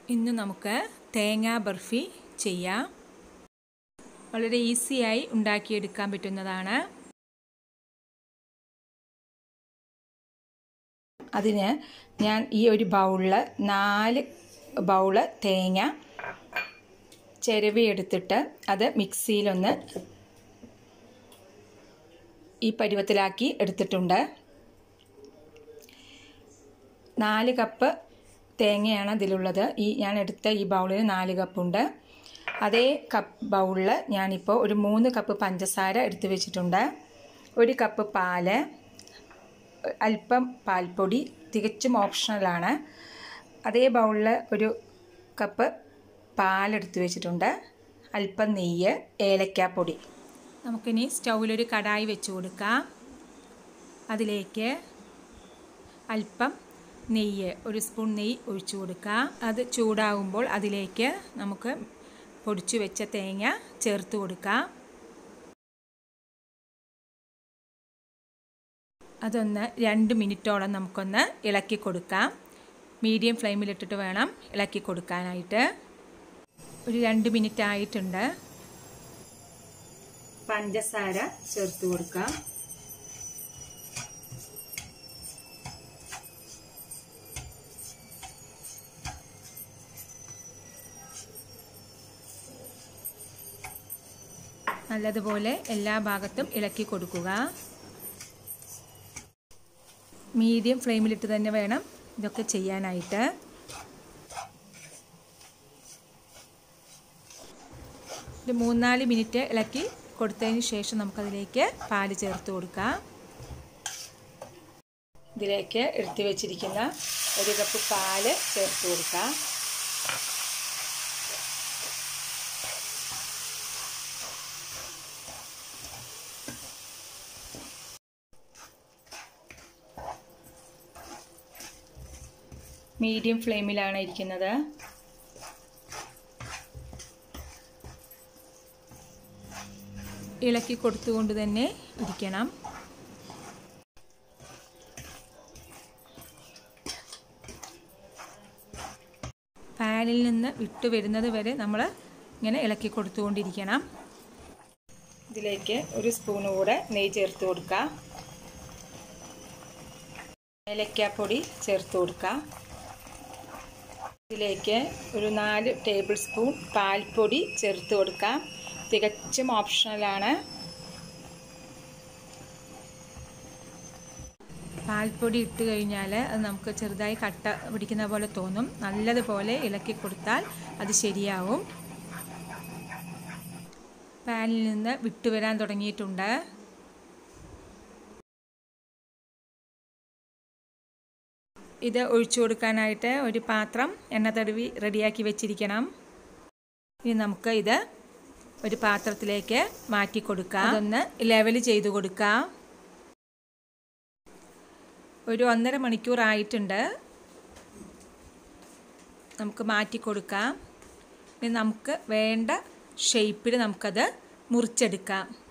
ഇന്ന് നമുക്ക് തേങ്ങാ ബർഫി ചെയ്യാം വളരെ ഈസിയായി ഉണ്ടാക്കിയെടുക്കാൻ പറ്റുന്നതാണ് അതിന് ഞാൻ ഈ ഒരു ബൗളിൽ നാല് ബൗള് തേങ്ങ ചിരവി എടുത്തിട്ട് അത് മിക്സിയിലൊന്ന് ഈ പരുവത്തിലാക്കി എടുത്തിട്ടുണ്ട് നാല് കപ്പ് തേങ്ങയാണ് ഇതിലുള്ളത് ഈ ഞാൻ എടുത്ത ഈ ബൗളിൽ നാല് കപ്പുണ്ട് അതേ കപ്പ് ബൗളിൽ ഞാനിപ്പോൾ ഒരു മൂന്ന് കപ്പ് പഞ്ചസാര എടുത്തു വെച്ചിട്ടുണ്ട് ഒരു കപ്പ് പാല് അല്പം പാൽപ്പൊടി തികച്ചും ഓപ്ഷണലാണ് അതേ ബൗളിൽ ഒരു കപ്പ് പാലെടുത്ത് വെച്ചിട്ടുണ്ട് അല്പം നെയ്യ് ഏലക്കാപ്പൊടി നമുക്കിനി സ്റ്റൗവിലൊരു കടായി വെച്ച് കൊടുക്കാം അതിലേക്ക് അല്പം നെയ്യ് ഒരു സ്പൂൺ നെയ്യ് ഒഴിച്ചു കൊടുക്കാം അത് ചൂടാകുമ്പോൾ അതിലേക്ക് നമുക്ക് പൊടിച്ചു വെച്ച തേങ്ങ ചേർത്ത് കൊടുക്കാം അതൊന്ന് രണ്ട് മിനിറ്റോളം നമുക്കൊന്ന് ഇളക്കി കൊടുക്കാം മീഡിയം ഫ്ലെയിമിലിട്ടിട്ട് വേണം ഇളക്കി കൊടുക്കാനായിട്ട് ഒരു രണ്ട് മിനിറ്റ് ആയിട്ടുണ്ട് പഞ്ചസാര ചേർത്ത് കൊടുക്കാം നല്ലതുപോലെ എല്ലാ ഭാഗത്തും ഇളക്കി കൊടുക്കുക മീഡിയം ഫ്ലെയിമിലിട്ട് തന്നെ വേണം ഇതൊക്കെ ചെയ്യാനായിട്ട് ഒരു മൂന്നാല് മിനിറ്റ് ഇളക്കി കൊടുത്തതിന് ശേഷം നമുക്കതിലേക്ക് പാല് ചേർത്ത് കൊടുക്കാം ഇതിലേക്ക് എടുത്തു വെച്ചിരിക്കുന്ന ഒരു കപ്പ് പാല് ചേർത്ത് കൊടുക്കാം മീഡിയം ഫ്ലെയിമിലാണ് ഇരിക്കുന്നത് ഇളക്കി കൊടുത്തുകൊണ്ട് തന്നെ ഇരിക്കണം പാനിൽ നിന്ന് വിട്ടു വരുന്നത് വരെ നമ്മൾ ഇങ്ങനെ ഇളക്കി കൊടുത്തുകൊണ്ടിരിക്കണം ഇതിലേക്ക് ഒരു സ്പൂൺ കൂടെ നെയ്യ് ചേർത്ത് കൊടുക്കാം ഏലക്കാപ്പൊടി ചേർത്ത് കൊടുക്കാം ഇതിലേക്ക് ഒരു നാല് ടേബിൾ സ്പൂൺ പാൽപ്പൊടി ചേർത്ത് കൊടുക്കാം തികച്ചും ഓപ്ഷണലാണ് പാൽപ്പൊടി ഇട്ട് കഴിഞ്ഞാൽ അത് നമുക്ക് ചെറുതായി കട്ട പിടിക്കുന്ന പോലെ തോന്നും നല്ലതുപോലെ ഇളക്കി കൊടുത്താൽ അത് ശരിയാവും പാനിൽ നിന്ന് വിട്ടുവരാൻ തുടങ്ങിയിട്ടുണ്ട് ഇത് ഒഴിച്ചു കൊടുക്കാനായിട്ട് ഒരു പാത്രം എണ്ണ തടവി റെഡിയാക്കി വെച്ചിരിക്കണം ഇനി നമുക്ക് ഇത് ഒരു പാത്രത്തിലേക്ക് മാറ്റി കൊടുക്കാം അതൊന്ന് ലെവൽ ചെയ്ത് കൊടുക്കാം ഒരു ഒന്നര മണിക്കൂർ ആയിട്ടുണ്ട് നമുക്ക് മാറ്റി കൊടുക്കാം ഇനി നമുക്ക് വേണ്ട ഷേപ്പിൽ നമുക്കത് മുറിച്ചെടുക്കാം